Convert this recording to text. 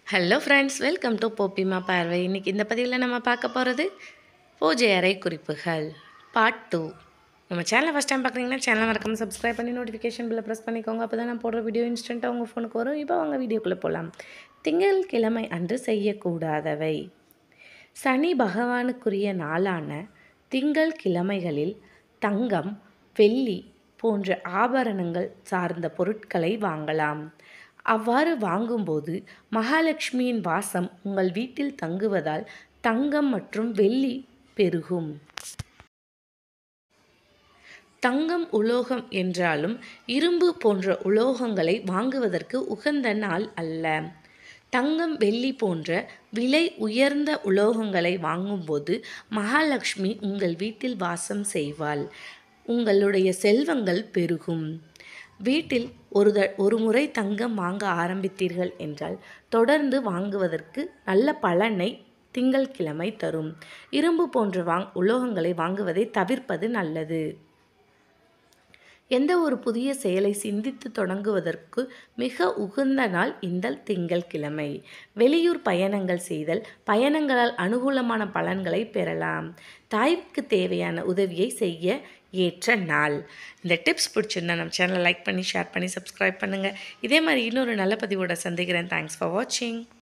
hello friends welcome to போப்பிமா பார்வை இன்றைக்கி இந்த பதிவில் நம்ம பார்க்க போகிறது பூஜை அறை குறிப்புகள் பார்ட் டூ நம்ம சேனலை ஃபஸ்ட் டைம் பார்க்குறீங்கன்னா சேனலை மறக்காம சப்ஸ்கிரைப் பண்ணி நோட்டிஃபிகேஷன் பில்லை ப்ரெஸ் பண்ணிக்கோங்க அப்போ தான் நான் போடுற வீடியோ இன்ஸ்டண்ட்டாக உங்கள் ஃபோனுக்கு வரும் இப்போ அவங்க வீடியோக்குள்ளே போகலாம் திங்கள் கிழமை அன்று செய்யக்கூடாதவை சனி பகவானுக்குரிய நாளான திங்கள் கிழமைகளில் தங்கம் வெள்ளி போன்ற ஆபரணங்கள் சார்ந்த பொருட்களை வாங்கலாம் அவ்வாறு வாங்கும்போது மகாலட்சுமியின் வாசம் உங்கள் வீட்டில் தங்குவதால் தங்கம் மற்றும் வெள்ளி பெருகும் தங்கம் உலோகம் என்றாலும் இரும்பு போன்ற உலோகங்களை வாங்குவதற்கு உகந்த நாள் அல்ல தங்கம் வெள்ளி போன்ற விலை உயர்ந்த உலோகங்களை வாங்கும்போது மகாலட்சுமி உங்கள் வீட்டில் வாசம் செய்வாள் உங்களுடைய செல்வங்கள் பெருகும் வீட்டில் ஒரு த ஒரு முறை தங்கம் வாங்க ஆரம்பித்தீர்கள் என்றால் தொடர்ந்து வாங்குவதற்கு நல்ல பலனை திங்கள்கிழமை தரும் இரும்பு போன்ற வாங் உலோகங்களை வாங்குவதை தவிர்ப்பது நல்லது எந்த ஒரு புதிய செயலை சிந்தித்து தொடங்குவதற்கு மிக உகந்த நாள் இந்த திங்கள்கிழமை வெளியூர் பயணங்கள் செய்தல் பயணங்களால் அனுகூலமான பலன்களை பெறலாம் தாய்க்கு தேவையான உதவியை செய்ய ஏற்ற நாள் இந்த டிப்ஸ் பிடிச்சிருந்தா நம்ம சேனலை லைக் பண்ணி ஷேர் பண்ணி சப்ஸ்கிரைப் பண்ணுங்கள் இதே மாதிரி இன்னொரு நல்ல பதிவோட சந்திக்கிறேன் தேங்க்ஸ் ஃபார் வாட்சிங்